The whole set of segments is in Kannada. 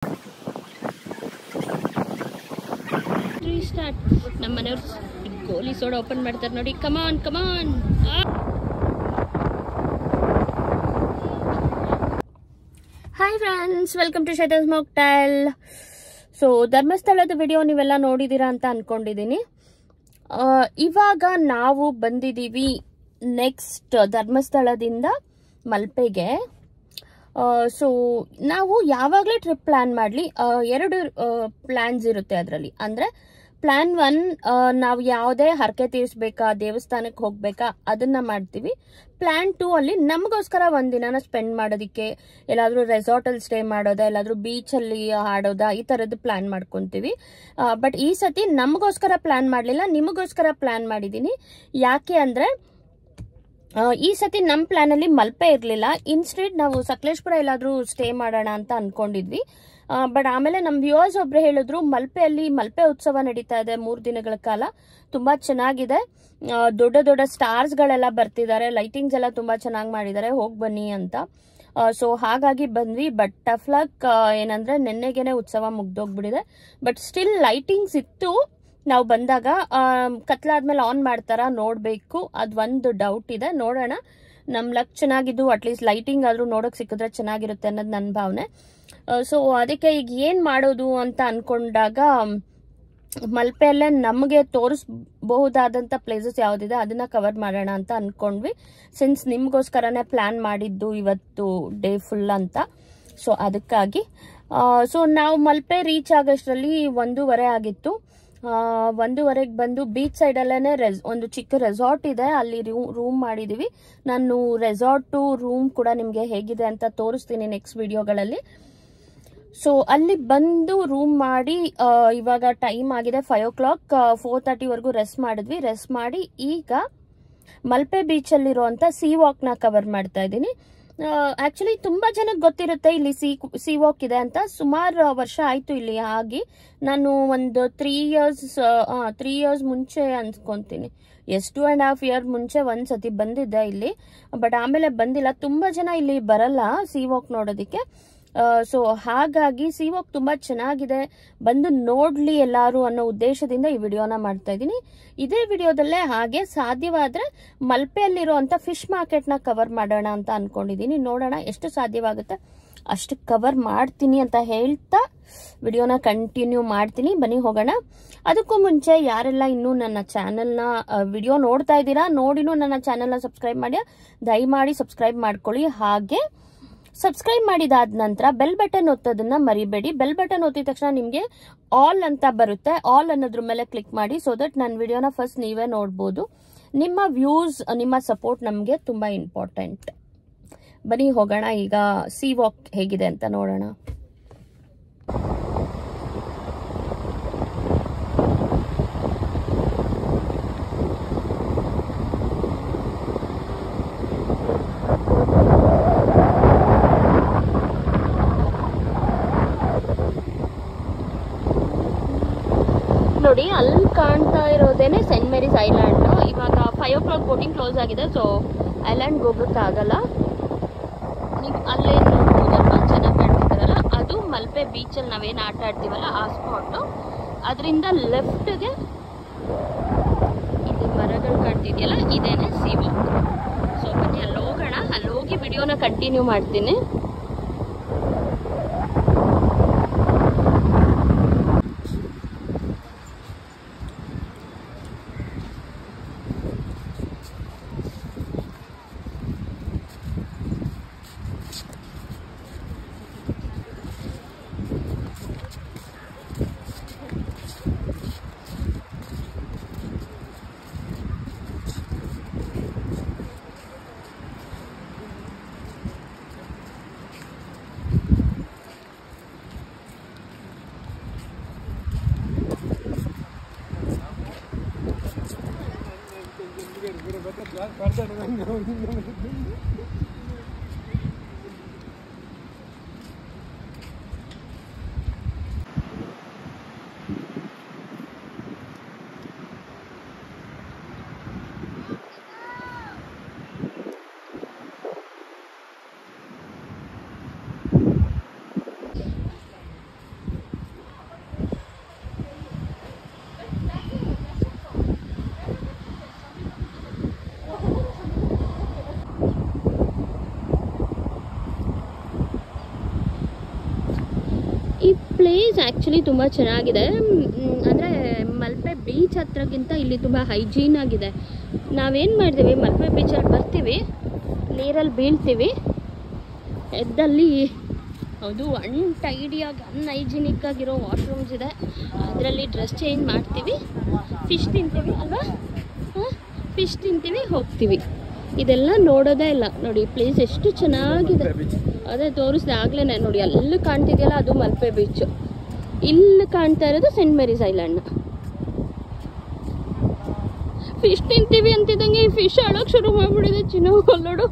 ಸ್ಟಾರ್ಟ್ ನಮ್ಮ ಮನೆಯವ್ರು ಗೋಲಿ ಸೋಡ ಓಪನ್ ಮಾಡ್ತಾರೆ ನೋಡಿ come on come on hi friends welcome to ಶಟರ್ ಸ್ಮೋಕ್ಟೈಲ್ ಸೊ ಧರ್ಮಸ್ಥಳದ ವಿಡಿಯೋ ನೀವೆಲ್ಲ ನೋಡಿದ್ದೀರಾ ಅಂತ ಅನ್ಕೊಂಡಿದ್ದೀನಿ ಆ, ಇವಾಗ ನಾವು ಬಂದಿದ್ದೀವಿ ನೆಕ್ಸ್ಟ್ ಧರ್ಮಸ್ಥಳದಿಂದ ಮಲ್ಪೆಗೆ ಸೊ ನಾವು ಯಾವಾಗಲೇ ಟ್ರಿಪ್ ಪ್ಲ್ಯಾನ್ ಮಾಡಲಿ ಎರಡು ಪ್ಲ್ಯಾನ್ಸ್ ಇರುತ್ತೆ ಅದರಲ್ಲಿ ಅಂದರೆ ಪ್ಲ್ಯಾನ್ ಒನ್ ನಾವು ಯಾವುದೇ ಹರಕೆ ತೀರಿಸ್ಬೇಕಾ ದೇವಸ್ಥಾನಕ್ಕೆ ಹೋಗ್ಬೇಕಾ ಅದನ್ನ ಮಾಡ್ತೀವಿ ಪ್ಲ್ಯಾನ್ ಟೂ ಅಲ್ಲಿ ನಮಗೋಸ್ಕರ ಒಂದಿನ ಸ್ಪೆಂಡ್ ಮಾಡೋದಕ್ಕೆ ಎಲ್ಲಾದರೂ ರೆಸಾರ್ಟಲ್ಲಿ ಸ್ಟೇ ಮಾಡೋದಾ ಎಲ್ಲಾದರೂ ಬೀಚಲ್ಲಿ ಆಡೋದಾ ಈ ಥರದ್ದು ಪ್ಲ್ಯಾನ್ ಮಾಡ್ಕೊತೀವಿ ಬಟ್ ಈ ಸತಿ ನಮಗೋಸ್ಕರ ಪ್ಲ್ಯಾನ್ ಮಾಡಲಿಲ್ಲ ನಿಮಗೋಸ್ಕರ ಪ್ಲ್ಯಾನ್ ಮಾಡಿದ್ದೀನಿ ಯಾಕೆ ಅಂದರೆ ಆ, ಈ ಸತಿ ನಮ್ಮ ಪ್ಲಾನಲ್ಲಿ ಮಲ್ಪೆ ಇರಲಿಲ್ಲ ಇನ್ಸ್ಟೆಡ್ ನಾವು ಸಕಲೇಶ್ಪುರ ಎಲ್ಲಾದರೂ ಸ್ಟೇ ಮಾಡೋಣ ಅಂತ ಅನ್ಕೊಂಡಿದ್ವಿ ಬಟ್ ಆಮೇಲೆ ನಮ್ಮ ವ್ಯೂವರ್ಸ್ ಒಬ್ರು ಹೇಳಿದ್ರು ಮಲ್ಪೆಯಲ್ಲಿ ಮಲ್ಪೆ ಉತ್ಸವ ನಡೀತಾ ಇದೆ ಮೂರು ದಿನಗಳ ಕಾಲ ತುಂಬ ಚೆನ್ನಾಗಿದೆ ಆ, ದೊಡ್ಡ ದೊಡ್ಡ ಸ್ಟಾರ್ಸ್ಗಳೆಲ್ಲ ಬರ್ತಿದ್ದಾರೆ ಲೈಟಿಂಗ್ಸ್ ಎಲ್ಲ ತುಂಬ ಚೆನ್ನಾಗಿ ಮಾಡಿದ್ದಾರೆ ಹೋಗಿ ಬನ್ನಿ ಅಂತ ಸೊ ಹಾಗಾಗಿ ಬಂದ್ವಿ ಬಟ್ ಟಫ್ ಲಕ್ ಏನಂದ್ರೆ ನೆನ್ನೆಗೆನೆ ಉತ್ಸವ ಮುಗ್ದೋಗ್ಬಿಟ್ಟಿದೆ ಬಟ್ ಸ್ಟಿಲ್ ಲೈಟಿಂಗ್ಸ್ ಇತ್ತು ನಾವು ಬಂದಾಗ ಆಮ್, ಕತ್ಲಾದ್ಮೇಲೆ ಆನ್ ಮಾಡ್ತಾರ ನೋಡಬೇಕು ಅದು ಒಂದು ಡೌಟ್ ಇದೆ ನೋಡೋಣ ನಮ್ಮ ಲಕ್ ಚೆನ್ನಾಗಿದ್ದು ಅಟ್ಲೀಸ್ಟ್ ಲೈಟಿಂಗ್ ಆದರೂ ನೋಡೋಕೆ ಸಿಕ್ಕಿದ್ರೆ ಚೆನ್ನಾಗಿರುತ್ತೆ ಅನ್ನೋದು ನನ್ನ ಭಾವನೆ ಸೊ ಅದಕ್ಕೆ ಈಗ ಏನು ಮಾಡೋದು ಅಂತ ಅನ್ಕೊಂಡಾಗ ಮಲ್ಪೆಯಲ್ಲೇ ನಮಗೆ ತೋರಿಸಬಹುದಾದಂಥ ಪ್ಲೇಸಸ್ ಯಾವುದಿದೆ ಅದನ್ನ ಕವರ್ ಮಾಡೋಣ ಅಂತ ಅನ್ಕೊಂಡ್ವಿ ಸಿನ್ಸ್ ನಿಮಗೋಸ್ಕರನೇ ಪ್ಲ್ಯಾನ್ ಮಾಡಿದ್ದು ಇವತ್ತು ಡೇ ಫುಲ್ ಅಂತ ಸೊ ಅದಕ್ಕಾಗಿ ಸೊ ನಾವು ಮಲ್ಪೆ ರೀಚ್ ಆಗೋಷ್ಟರಲ್ಲಿ ಒಂದೂವರೆ ಆಗಿತ್ತು ಆ, ಒಂದೂವರೆಗೆ ಬಂದು ಬೀಚ್ ಸೈಡಲ್ಲೇ ರೆಸ್ ಒಂದು ಚಿಕ್ಕ ರೆಸಾರ್ಟ್ ಇದೆ ಅಲ್ಲಿ ರೂಮ್ ಮಾಡಿದ್ದೀವಿ ನಾನು ರೆಸಾರ್ಟು ರೂಮ್ ಕೂಡ ನಿಮಗೆ ಹೇಗಿದೆ ಅಂತ ತೋರಿಸ್ತೀನಿ ನೆಕ್ಸ್ಟ್ ವಿಡಿಯೋಗಳಲ್ಲಿ ಸೊ ಅಲ್ಲಿ ಬಂದು ರೂಮ್ ಮಾಡಿ ಆ, ಇವಾಗ ಟೈಮ್ ಆಗಿದೆ ಫೈವ್ ಓ ಕ್ಲಾಕ್ ಫೋರ್ ತರ್ಟಿವರೆಗೂ ರೆಸ್ಟ್ ಮಾಡಿದ್ವಿ ರೆಸ್ಟ್ ಮಾಡಿ ಈಗ ಮಲ್ಪೆ ಬೀಚಲ್ಲಿರುವಂಥ ಸಿ ವಾಕ್ನ ಕವರ್ ಮಾಡ್ತಾ ಇದ್ದೀನಿ ಆ್ಯಕ್ಚುಲಿ ತುಂಬ ಜನಕ್ಕೆ ಗೊತ್ತಿರುತ್ತೆ ಇಲ್ಲಿ ಸಿ ಸಿ ವಾಕ್ ಇದೆ ಅಂತ ಸುಮಾರು ವರ್ಷ ಆಯಿತು ಇಲ್ಲಿ ಆಗಿ ನಾನು ಒಂದು ತ್ರೀ ಇಯರ್ಸ್ ತ್ರೀ ಇಯರ್ಸ್ ಮುಂಚೆ ಅನ್ಸ್ಕೊತೀನಿ ಎಷ್ಟು ಟು ಆ್ಯಂಡ್ ಹಾಫ್ ಇಯರ್ ಮುಂಚೆ ಒಂದು ಸತಿ ಬಂದಿದ್ದೆ ಇಲ್ಲಿ ಬಟ್ ಆಮೇಲೆ ಬಂದಿಲ್ಲ ತುಂಬ ಜನ ಇಲ್ಲಿ ಬರಲ್ಲ ಸಿ ವಾಕ್ ನೋಡೋದಕ್ಕೆ ಸೊ ಹಾಗಾಗಿ ಸಿ ವಾಕ್ ತುಂಬ ಚೆನ್ನಾಗಿದೆ ಬಂದು ನೋಡ್ಲಿ ಎಲ್ಲರೂ ಅನ್ನೋ ಉದ್ದೇಶದಿಂದ ಈ ವಿಡಿಯೋನ ಮಾಡ್ತಾ ಇದ್ದೀನಿ ಇದೇ ವಿಡಿಯೋದಲ್ಲೇ ಹಾಗೆ ಸಾಧ್ಯವಾದರೆ ಮಲ್ಪೆಯಲ್ಲಿರುವಂಥ ಫಿಶ್ ಮಾರ್ಕೆಟ್ನ ಕವರ್ ಮಾಡೋಣ ಅಂತ ಅನ್ಕೊಂಡಿದ್ದೀನಿ ನೋಡೋಣ ಎಷ್ಟು ಸಾಧ್ಯವಾಗುತ್ತೆ ಅಷ್ಟು ಕವರ್ ಮಾಡ್ತೀನಿ ಅಂತ ಹೇಳ್ತಾ ವಿಡಿಯೋನ ಕಂಟಿನ್ಯೂ ಮಾಡ್ತೀನಿ ಬನ್ನಿ ಹೋಗೋಣ ಅದಕ್ಕೂ ಮುಂಚೆ ಯಾರೆಲ್ಲ ಇನ್ನೂ ನನ್ನ ಚಾನೆಲ್ನ ವಿಡಿಯೋ ನೋಡ್ತಾ ಇದ್ದೀರಾ ನೋಡಿನೂ ನನ್ನ ಚಾನೆಲ್ನ ಸಬ್ಸ್ಕ್ರೈಬ್ ಮಾಡಿ ದಯಮಾಡಿ ಸಬ್ಸ್ಕ್ರೈಬ್ ಮಾಡ್ಕೊಳ್ಳಿ ಹಾಗೆ ಸಬ್ಸ್ಕ್ರೈಬ್ ಮಾಡಿದಾದ ನಂತರ ಬೆಲ್ ಬಟನ್ ಒತ್ತೋದನ್ನ ಮರಿಬೇಡಿ ಬೆಲ್ ಬಟನ್ ಒತ್ತಿದ ತಕ್ಷಣ ನಿಮಗೆ ಆಲ್ ಅಂತ ಬರುತ್ತೆ ಆಲ್ ಅನ್ನೋದ್ರ ಮೇಲೆ ಕ್ಲಿಕ್ ಮಾಡಿ ಸೊ ದಟ್ ನನ್ನ ವಿಡಿಯೋನ ಫಸ್ಟ್ ನೀವೇ ನೋಡ್ಬೋದು ನಿಮ್ಮ ವ್ಯೂಸ್ ನಿಮ್ಮ ಸಪೋರ್ಟ್ ನಮಗೆ ತುಂಬ ಇಂಪಾರ್ಟೆಂಟ್ ಬನ್ನಿ ಹೋಗೋಣ ಈಗ ಸಿ ವಾಕ್ ಹೇಗಿದೆ ಅಂತ ನೋಡೋಣ ನೋಡಿ ಅಲ್ಲಿ ಕಾಣ್ತಾ ಇರೋದೇನೆ ಸೆಂಟ್ ಮೇರಿಸ್ ಐಲ್ಯಾಂಡ್ ಇವಾಗ five o'clock boating close ಆಗಿದೆ ಸೊ ಐಲ್ಯಾಂಡ್ಗೆ ಹೋಗೋಕ್ಕಾಗಲ್ಲ ನೀವು ಅಲ್ಲೇ ನೋಡ್ಬೋದಲ್ವಾ ಚೆನ್ನಾಗಿ ಕಾಣ್ತಿದ್ದಾರಲ್ಲ ಅದು ಮಲ್ಪೆ ಬೀಚಲ್ಲಿ ನಾವೇನು ಆಟ ಆಡ್ತೀವಲ್ಲ ಆ ಸ್ಪಾಟು ಅದರಿಂದ ಲೆಫ್ಟ್ಗೆ ಇಲ್ಲಿ ಮರಗಳು ಕಾಣ್ತಿದೆಯಲ್ಲ ಇದೇನೆ ಸಿ ವಾಕ್ ಸೊ ಬನ್ನಿ ಅಲ್ಲಿ ಹೋಗೋಣ ಅಲ್ಲಿ ಹೋಗಿ ವಿಡಿಯೋನ ಕಂಟಿನ್ಯೂ ಮಾಡ್ತೀನಿ ಈ ಪ್ಲೇಸ್ ಆ್ಯಕ್ಚುಲಿ ತುಂಬ ಚೆನ್ನಾಗಿದೆ ಅಂದರೆ ಮಲ್ಪೆ ಬೀಚ್ ಹತ್ರಕ್ಕಿಂತ ಇಲ್ಲಿ ತುಂಬ ಹೈಜೀನ್ ಆಗಿದೆ ನಾವೇನು ಮಾಡ್ತೀವಿ ಮಲ್ಪೆ ಬೀಚಲ್ಲಿ ಬರ್ತೀವಿ ನೀರಲ್ಲಿ ಬೀಳ್ತೀವಿ ಎದ್ದಲ್ಲಿ ಅದು ಅನ್ಟೈಡಿಯಾಗಿ ಅನ್ಹೈಜಿನಿಕ್ ಆಗಿರೋ ವಾಶ್ರೂಮ್ಸ್ ಇದೆ ಅದರಲ್ಲಿ ಡ್ರೆಸ್ ಚೇಂಜ್ ಮಾಡ್ತೀವಿ ಫಿಶ್ ತಿಂತೀವಿ ಅಲ್ವಾ ಫಿಶ್ ತಿಂತೀವಿ ಹೋಗ್ತೀವಿ ಇದೆಲ್ಲ ನೋಡೋದೇ ಇಲ್ಲ ನೋಡಿ ಪ್ಲೇಸ್ ಎಷ್ಟು ಚೆನ್ನಾಗಿದೆ ಅದೇ ತೋರಿಸ್ದೆ ಆಗ್ಲೇ ನೋಡಿ ಅಲ್ಲಿ ಕಾಣ್ತಿದೆಯಲ್ಲ ಅದು ಮಲ್ಪೆ ಬೀಚ್ ಇಲ್ಲಿ ಕಾಣ್ತಾ ಇರೋದು ಸೆಂಟ್ ಮೇರೀಸ್ ಐಲ್ಯಾಂಡ್ ಫಿಶ್ ತಿಂತೀವಿ ಅಂತಿದ್ದಂಗೆ ಈ ಫಿಶ್ ಆಳೋಕೆ ಶುರು ಮಾಡ್ಬಿಡಿದೆ ಚಿನ್ನ ನೋಡು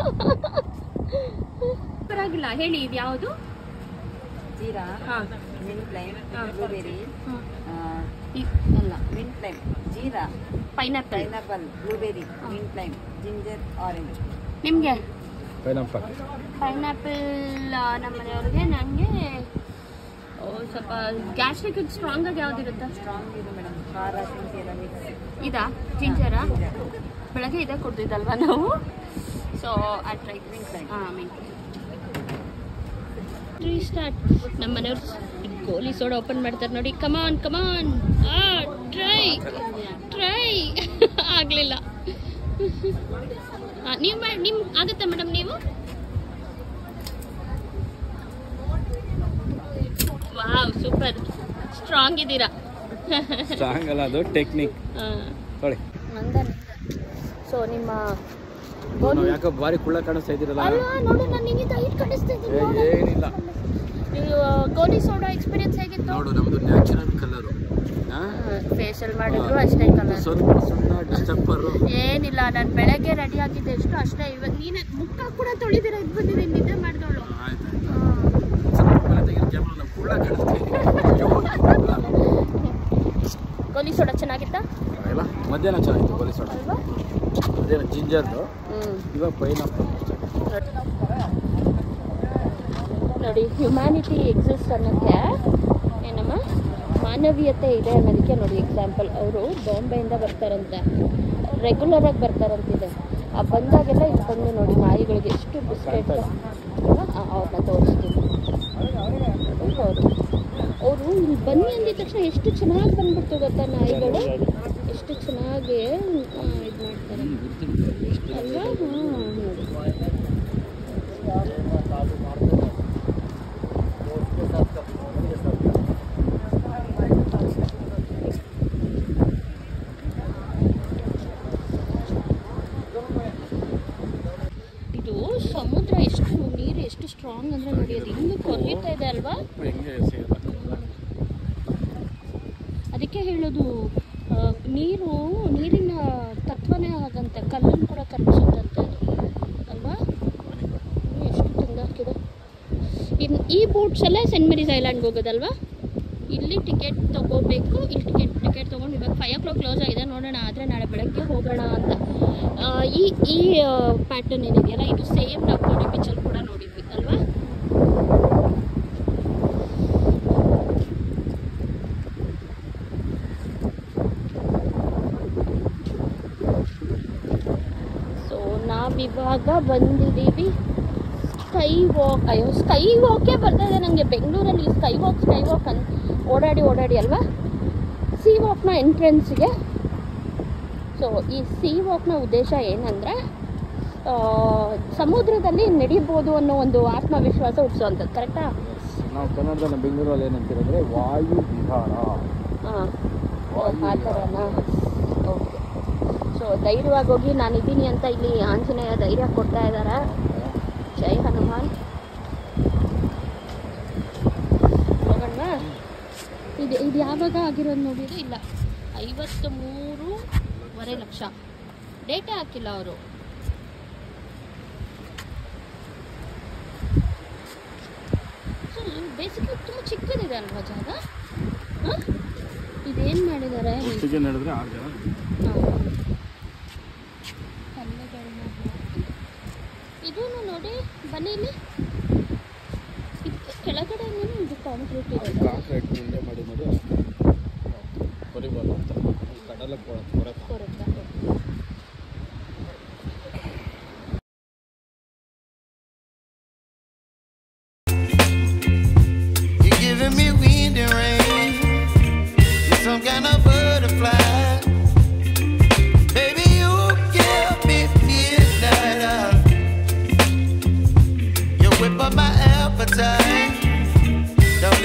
ಪರವಾಗಿಲ್ಲ ಹೇಳಿ ಇದು ಯಾವುದು ಜೀರಾ ಹಾಂ ಮಿಂಟ್ ಲೈಮ್ ಹಾ. ಬ್ಲೂಬೆರಿ ಅಲ್ಲ mint lime jeera pineapple pineapple blueberry mint lime ginger orange ನಿಮಗೆ ಪೈನಾಪಲ್ ಪೈನಾಪಲ್ ನಮ್ಮ ಮನೆಯವ್ರಿಗೆ ನನಗೆ ಸ್ವಲ್ಪ ಗ್ಯಾಸ್ಟ್ರಿಕ್ ಸ್ಟ್ರಾಂಗ್ ಆಗಿ ಯಾವ್ದಿರುತ್ತೆ ಸ್ಟ್ರಾಂಗ್ ಇದೆ ಮೇಡಮ್ ಖಾರ ಶುಂಠಿ ಎಲ್ಲ ಮಿಕ್ಸ್ ಇದಾ ಜಿಂಜರಾ ಬೆಳಗ್ಗೆ ಇದೆ ಕುಡ್ದಿದ್ದಲ್ವಾ ನಾವು ಸೊ ಆ ಟ್ರೈ ಹಾಂ ಟ್ರೀ ಸ್ಟಾರ್ಟ್ ನಮ್ಮ ಮನೆಯವ್ರು ಗೋಲಿ ಸೋಡ ಓಪನ್ ಮಾಡ್ತಾರೆ ನೋಡಿ ಕಮಾನ್ ಕಮಾನ್ ಆ ಟ್ರೈ ಟ್ರೈ ಆಗಲಿಲ್ಲ ನೀವು ನಿಮ್ ಆಗುತ್ತಾ ಮೇಡಮ್ ನೀವು ವಾವ್ ಸೂಪರ್ ಸ್ಟ್ರಾಂಗ್ ಇದ್ದೀರಾ ಸ್ಟ್ರಾಂಗ್ ಅಲ್ಲ ಅದು ಟೆಕ್ನಿಕ್ ನೋಡಿ ಸೊ ನಿಮ್ಮ ನಾವು ಯಾಕೋ ಬಾರಿ ಕುಳ್ಳ ಕಾಣಿಸ್ತಾ ಇದ್ದೀರಲ್ಲ ಅಲ್ಲ ನೋಡು ನಾನು ನಿನ್ನಿಂದ ಹೈಟ್ ಕಾಣಿಸ್ತಾ ಏ, ಇದ್ದೀನಿ ನೋಡು. ಏನಿಲ್ಲ ನೀವು ಗೋಲಿ ಸೋಡಾ ಎಕ್ಸ್ಪೀರಿಯನ್ಸ್ ಹೇಗಿತ್ತು ನೋಡು ನಮ್ದು ನ್ಯಾಚುರಲ್ ಕಲರು ಫೇಶಿಯಲ್ ಮಾಡಿದ್ರು ಅಷ್ಟೇ ಕಲರ್ ಸ್ವಲ್ಪ ಸುಣ್ಣ ಡಿಸ್ಟರ್ಬರು ಏನಿಲ್ಲ ನಾನು ಬೆಳಗ್ಗೆ ರೆಡಿ ಆಗಿದ್ದೆ ಎಷ್ಟು ಅಷ್ಟೇ ಇವತ್ತು ನೀನು ಮುಖ ಕೂಡ ತೊಳಿದಿರ ಇದು ಬಂದಿದೆ ನಿದ್ದೆ ಮಾಡಿದವಳು ಕುಳ್ಳ ಕಾಣಿಸ್ತಾ ಇದ್ದೀವಿ ಗೋಲಿ ಸೋಡಾ ಚೆನ್ನಾಗಿತ್ತಾ ಇಲ್ಲ ಮಧ್ಯಾಹ್ನ ಚೆನ್ನಾಗಿತ್ತು ಗೋಲಿ ಸೋಡ ಅಲ್ವಾ ಮಧ್ಯಾಹ್ನ ಜಿಂಜರ್ದು ಹ್ಞೂ ಇವಾಗ ಪೈನಾಪಲ್ ನೋಡಿ ಹ್ಯುಮ್ಯಾನಿಟಿ ಎಕ್ಸಿಸ್ಟ್ ಅನ್ನೋಕ್ಕೆ ಏನಮ್ಮ ಮಾನವೀಯತೆ ಇದೆ ಅನ್ನೋದಕ್ಕೆ ನೋಡಿ ಎಕ್ಸಾಂಪಲ್ ಅವರು ಬಾಂಬೆಯಿಂದ ಬರ್ತಾರಂತೆ ರೆಗ್ಯುಲರ್ ಆಗಿ ಬರ್ತಾರಂತಿದೆ ಆ ಬಂದಾಗೆಲ್ಲ ಇಲ್ಲಿ ಬಂದು ನೋಡಿ ನಾಯಿಗಳಿಗೆ ಎಷ್ಟು ಬಿಸ್ಕೆಟ್ ಅವ್ರನ್ನ ತೋರಿಸ್ತೀನಿ ಹೌದು ಅವರು ಇಲ್ಲಿ ಬನ್ನಿ ಅಂದಿದ ತಕ್ಷಣ ಎಷ್ಟು ಚೆನ್ನಾಗಿ ಬಂದ್ಬಿಡ್ತು ಗೊತ್ತಾ ನಾಯಿಗಳು ಎಷ್ಟು ಚೆನ್ನಾಗಿ ಇದು ಮಾಡ್ತಾರೆ ಅಲ್ವಾ ಹಾಂ ನೋಡಿ ಇದು ಸಮುದ್ರ ಎಷ್ಟು ನೀರು ಎಷ್ಟು ಸ್ಟ್ರಾಂಗ್ ಅಂದ್ರೆ ನೋಡಿ ಅದು ಹಿಂಗೆ ಕೊರಿತಾ ಇದೆ ಅಲ್ವಾ ಹೆಂಗೆ ಸಿಗಲ್ಲ ಅದಕ್ಕೆ ಹೇಳೋದು ಆ, ನೀರು ನೀರಿನ ತತ್ವನೇ ಹಾಗಂತೆ ಕಲ್ಲನ್ನು ಕೂಡ ಕರಗಿಸುತ್ತಂತೆ ಅದು ಅಲ್ವಾ ನೋಡಿ, ಎಷ್ಟು ತಂಗಾಕಿದೆ ಇನ್ನು ಈ ಬೋಟ್ಸಲ್ಲೇ ಸೆಂಟ್ ಮೇರೀಸ್ ಐಲ್ಯಾಂಡ್ಗೆ ಹೋಗೋದಲ್ವಾ ಇಲ್ಲಿ ಟಿಕೆಟ್ ತಗೋಬೇಕು ಇಲ್ಲಿ ಟಿಕೆಟ್ ಟಿಕೆಟ್ ತೊಗೊಂಡು ಇವಾಗ ಫೈವ್ ಓ ಕ್ಲಾಕ್ ಕ್ಲೋಸ್ ಆಗಿದೆ ನೋಡೋಣ ಆದರೆ ನಾಳೆ ಬೆಳಗ್ಗೆ ಹೋಗೋಣ ಅಂತ ಆ, ಈ ಈ ಪ್ಯಾಟರ್ನ್ ಏನಿದೆಯಲ್ಲ ಇದು ಸೇಮ್ ನಾವು ಗೋಡಿ ಬೀಚಲ್ಲಿ ಕೂಡ ನೋಡಿದ್ವಿ ಅಲ್ವಾ ಸೊ ನಾವಿವಾಗ ಬಂದಿದ್ದೀವಿ ಸ್ಕೈ ವಾಕ್ ಅಯ್ಯೋ ಸ್ಕೈ ವಾಕೇ ಬರ್ತಾ ಇದೆ ನನಗೆ ಬೆಂಗಳೂರಲ್ಲಿ ಸ್ಕೈ ವಾಕ್ ಸ್ಕೈ ವಾಕ್ ಅಂತ ಓಡಾಡಿ ಓಡಾಡಿ ಅಲ್ವಾ ಸಿ ವಾಕ್ನ ಎಂಟ್ರೆನ್ಸ್ಗೆ ಸೊ ಈ ಸಿ ವಾಕ್ನ ಉದ್ದೇಶ ಏನಂದರೆ ಸಮುದ್ರದಲ್ಲಿ ನಡಿಬೋದು ಅನ್ನೋ ಒಂದು ಆತ್ಮವಿಶ್ವಾಸ ಹುಟ್ಟಿಸೋವಂಥದ್ದು ಕರೆಕ್ಟಾ ನಾವು ಕನ್ನಡದಲ್ಲಿ ಬೆಂಗಳೂರಲ್ಲಿ ಏನಂತೀರಂದ್ರೆ ವಾಯು ವಿಹಾರ ಹಾಂ ಆ ಥರನಾ ಓಕೆ ಸೊ ಧೈರ್ಯವಾಗಿ ಹೋಗಿ ನಾನಿದ್ದೀನಿ ಅಂತ ಇಲ್ಲಿ ಆಂಜನೇಯ ಧೈರ್ಯ ಕೊಡ್ತಾ ಇದ್ದಾರೆ ಜೈ ಹನುಮಾನ್ ಹೋಗೋಣ ಇದು ಇದು ಯಾವಾಗ ಆಗಿರೋದು ನೋಡಿದ್ರೆ ಇಲ್ಲ ಐವತ್ತು ಮೂರುವರೆ ಲಕ್ಷ ಡೇಟೇ ಹಾಕಿಲ್ಲ ಅವರು ಸೊ ಬೇಸಿಕಲಿ ತುಂಬ ಚಿಕ್ಕದಿದೆ ಅಲ್ವಾ ಜಾಗ ಹಾಂ ಇದೇನು ಮಾಡಿದ್ದಾರೆ ಒಟ್ಟಿಗೆ ನಡೆದ್ರೆ ಆರು ಜನ ಕಲ್ಲುಗಳನ್ನ ಹಾಕಿ ಇದೂ ನೋಡಿ ಬನ್ನಿ ಇಲ್ಲಿ ಇದು ಕೆಳಗಡೆ ಇದು ಕಾಂಕ್ರೀಟ್ ಇರೋದು ಕಾಂಕ್ರೀಟ್ ಮುಂದೆ ಮಾಡಿ ಮಾಡಿ ಹೊರಿಬಾರ್ದು ಅಂತ ಕಡಲಕ್ಕೆ ಹೊರಕ್ಕೆ ಕೊರಕ You're giving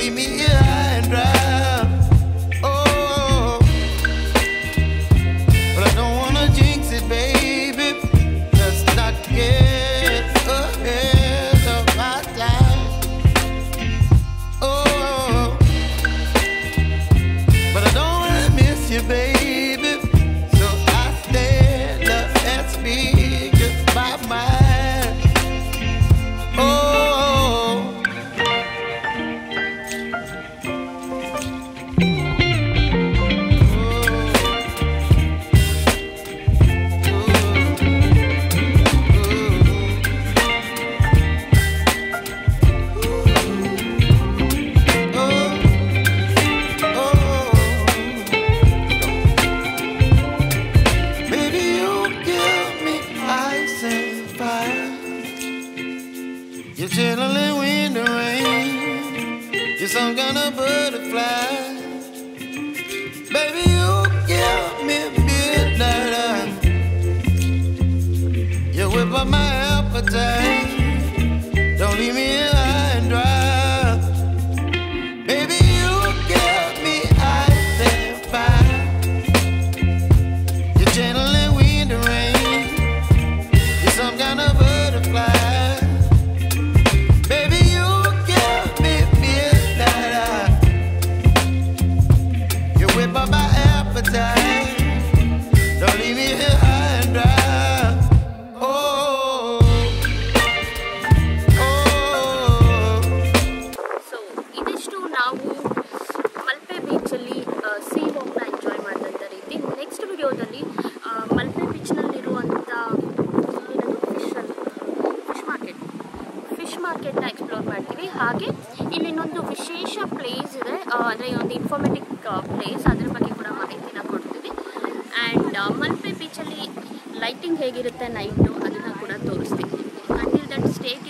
leave me here high and dry. Oh, but I don't wanna jinx it, baby. Let's not get ahead of my time. Oh, but I don't wanna miss you, baby. So I stand up and speak just my mind. Oh. Baby, you give me ice and fire. You're chilling wind and rain. You're some kind of butterfly. Baby, you give me midnight. You whip up my appetite. Don't leave me here high and dry. Baby, you give me ice and fire. You're channeling wind and rain. You're some kind of butterfly. Baby, you give me midnight. You whip up my appetite. Don't leave me here high and dry. Oh, oh. So ಇದಿಷ್ಟು ನಾವು ಮಲ್ಪೆ ಬೀಚಲ್ಲಿ ಸೀ ವಾಕ್ನ ಎಂಜಾಯ್ ಮಾಡಿದಂಥ ರೀತಿ ನೆಕ್ಸ್ಟ್ ವಿಡಿಯೋದಲ್ಲಿ ಮಲ್ಪೆ ಬೀಚ್ನಲ್ಲಿರುವಂಥ ಫಿಶ್ ಫಿಶ್ ಮಾರ್ಕೆಟ್ ಫಿಶ್ ಮಾರ್ಕೆಟ್ನ ಎಕ್ಸ್ಪ್ಲೋರ್ ಮಾಡ್ತೀವಿ ಹಾಗೆ ಇಲ್ಲಿ ಇನ್ನೊಂದು ವಿಶೇಷ ಪ್ಲೇಸ್ ಇದೆ ಅಂದರೆ ಒಂದು ಇನ್ಫಾರ್ಮೇಟಿವ್ ಪ್ಲೇಸ್ ಅದ್ರ ಬಗ್ಗೆ ಕೂಡ ಮಾಹಿತಿನ ಕೊಡ್ತೀವಿ ಆ್ಯಂಡ್ ಮಲ್ಪೆ ಬೀಚಲ್ಲಿ ಲೈಟಿಂಗ್ ಹೇಗಿರುತ್ತೆ ನೈಟು ಅದನ್ನು ಕೂಡ ತೋರಿಸ್ತೀವಿ ಅಂಟಿಲ್ ದಟ್ ಸ್ಟೇ